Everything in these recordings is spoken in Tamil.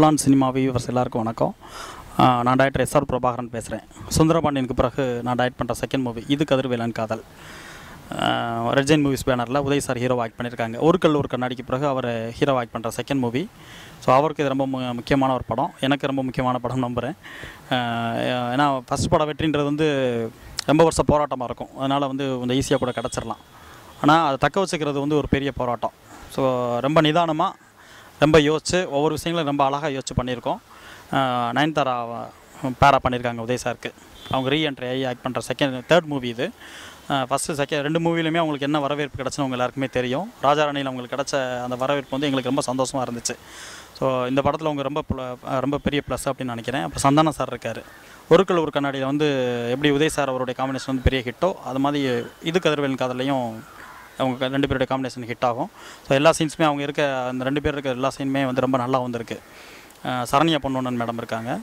புலான் சினிமா வியூவர்ஸ் எல்லாருக்கும் வணக்கம் ஆஹ் நான் டைரக்டர் எஸ்ஆர் பிரபாகரன் பேசுகிறேன் சுந்தரபாண்டியனுக்கு பிறகு நான் டைரக்ட் பண்ணுற செகண்ட் மூவி இது கதிர்வேலன் காதல் ரெட்ஜைன் மூவிஸ் பேனரில் உதய் சார் ஹீரோ ஆக்ட் பண்ணியிருக்காங்க ஒரு கல் ஒரு கண்ணாடிக்கு பிறகு அவர் ஹீரோ ஆக்ட் பண்ணுற செகண்ட் மூவி ஸோ அவருக்கு இது ரொம்ப மு- முக்கியமான ஒரு படம் எனக்கு ரொம்ப முக்கியமான படம் நம்புகிறேன் ஏன்னா ஃபஸ்ட் படம் வெற்றின்றது வந்து ரொம்ப வருஷம் போராட்டமாக இருக்கும் அதனால் வந்து கொஞ்சம் ஈஸியாக கூட கிடச்சிடலாம் ஆனால் அதை தக்க வச்சுக்கிறது வந்து ஒரு பெரிய போராட்டம் ஸோ ரொம்ப நிதானமாக ரொம்ப யோசிச்சு ஒவ்வொரு விஷயங்களும் ரொம்ப அழகாக யோசிச்சு பண்ணியிருக்கோம் ஆஹ் நயன்தாரா பேரா பண்ணியிருக்காங்க உதய் சாருக்கு அவங்க ரீஎன்ட்ரி ஆகி ஆக்ட் பண்ணுற செகண்ட் தேர்ட் மூவி இது ஃபஸ்ட்டு செகண்ட் ரெண்டு மூவிலுமே அவங்களுக்கு என்ன வரவேற்பு கிடச்சுன்னு அவங்க எல்லாருக்குமே தெரியும் ராஜாராணியில் அவங்களுக்கு கிடச்ச அந்த வரவேற்பு வந்து எங்களுக்கு ரொம்ப சந்தோஷமாக இருந்துச்சு ஸோ இந்த படத்தில் அவங்க ரொம்ப pl- ரொம்ப பெரிய ப்ளஸ் அப்படின்னு நினைக்கிறேன் அப்புறம் சந்தானம் சார் இருக்கார் ஒரு கல் ஒரு கண்ணாடியில் வந்து எப்படி உதய் சார் அவருடைய காம்பினேஷன் வந்து பெரிய ஹிட்டோ அது மாதிரி இது கதிர்வேலன் காதலையும் அவங்க ரெண்டு பேருடைய காம்பினேஷன் ஹிட் ஆகும் ஸோ எல்லா சீன்ஸுமே அவங்க இருக்க அந்த ரெண்டு பேர் இருக்க எல்லா சீனுமே வந்து ரொம்ப நல்லா வந்திருக்கு அஹ் சரண்யா பொன்னொன்னன் மேடம் இருக்காங்க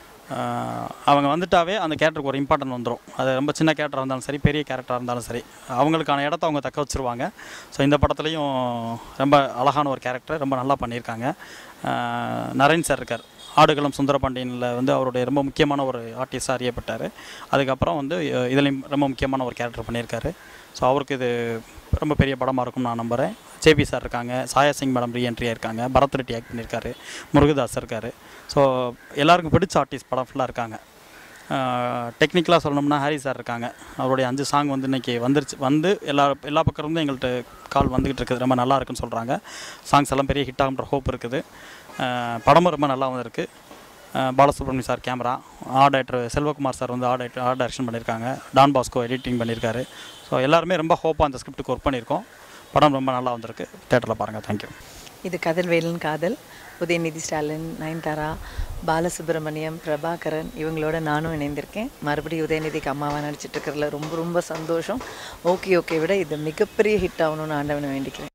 அஹ் அவங்க வந்துட்டாவே அந்த கேரக்டருக்கு ஒரு இம்பார்ட்டன்ட் வந்துடும் அது ரொம்ப சின்ன கேரக்டராக இருந்தாலும் சரி பெரிய கேரக்டராக இருந்தாலும் சரி அவங்களுக்கான இடத்த அவங்க தக்க வச்சுருவாங்க ஸோ இந்த படத்துலையும் ரொம்ப அழகான ஒரு கேரக்டர் ரொம்ப நல்லா பண்ணியிருக்காங்க அஹ் நரேன் சார் இருக்கார் ஆடுகளம் சுந்தரபாண்டியனில் வந்து அவருடைய ரொம்ப முக்கியமான ஒரு ஆர்டிஸ்டாக அறியப்பட்டார் அதுக்கப்புறம் வந்து அஹ் இதுலேயும் ரொம்ப முக்கியமான ஒரு கேரக்டர் பண்ணியிருக்காரு ஸோ அவருக்கு இது ரொம்ப பெரிய படமாக இருக்கும்னு நான் நம்புகிறேன் ஜேபி சார் இருக்காங்க சாயா சிங் மேடம் ரீஎன்ட்ரியாக இருக்காங்க பரத் ரெட்டி ஆக்ட் பண்ணியிருக்காரு முருகதாஸ் இருக்கார் ஸோ எல்லாருக்கும் பிடிச்ச ஆர்டிஸ்ட் படம் ஃபுல்லாக இருக்காங்க டெக்னிக்கலாக சொல்லணும்னா ஹாரி சார் இருக்காங்க அவருடைய அஞ்சு சாங் வந்து இன்றைக்கி வந்துருச்சு வந்து எல்லா எல்லா பக்கம் இருந்தும் எங்கள்கிட்ட கால் வந்துக்கிட்டு இருக்குது ரொம்ப நல்லா இருக்குன்னு சொல்கிறாங்க சாங்ஸ் எல்லாம் பெரிய ஹிட் ஆகுன்ற ஹோப் இருக்குது அஹ் படமும் ரொம்ப நல்லா வந்திருக்கு அஹ் Balasubramaniam sir camera art director Selvakumar sir வந்து ஆர்ட் டைரக்டர் ஆர்ட் டைரக்ஷன் பண்ணியிருக்காங்க டான் பாஸ்கோ எடிட்டிங் பண்ணியிருக்காரு ஸோ எல்லாருமே ரொம்ப ஹோப்பாக அந்த ஸ்கிரிப்டுக்கு ஒர்க் பண்ணியிருக்கோம் படம் ரொம்ப நல்லா வந்திருக்கு தேட்டரில் பாருங்கள் தேங்க்யூ இது கதிர்வேலன் காதல் உதயநிதி ஸ்டாலின் நயன்தாரா பாலசுப்ரமணியம் பிரபாகரன் இவங்களோட நானும் இணைந்திருக்கேன் மறுபடியும் உதயநிதிக்கு அம்மாவாக நடிச்சிட்டு இருக்கிறதுல ரொம்ப ரொம்ப சந்தோஷம் ஓகே ஓகே விட இது மிகப்பெரிய ஹிட் ஆகணும்னு ஆண்டவனை வேண்டிக்கிறேன்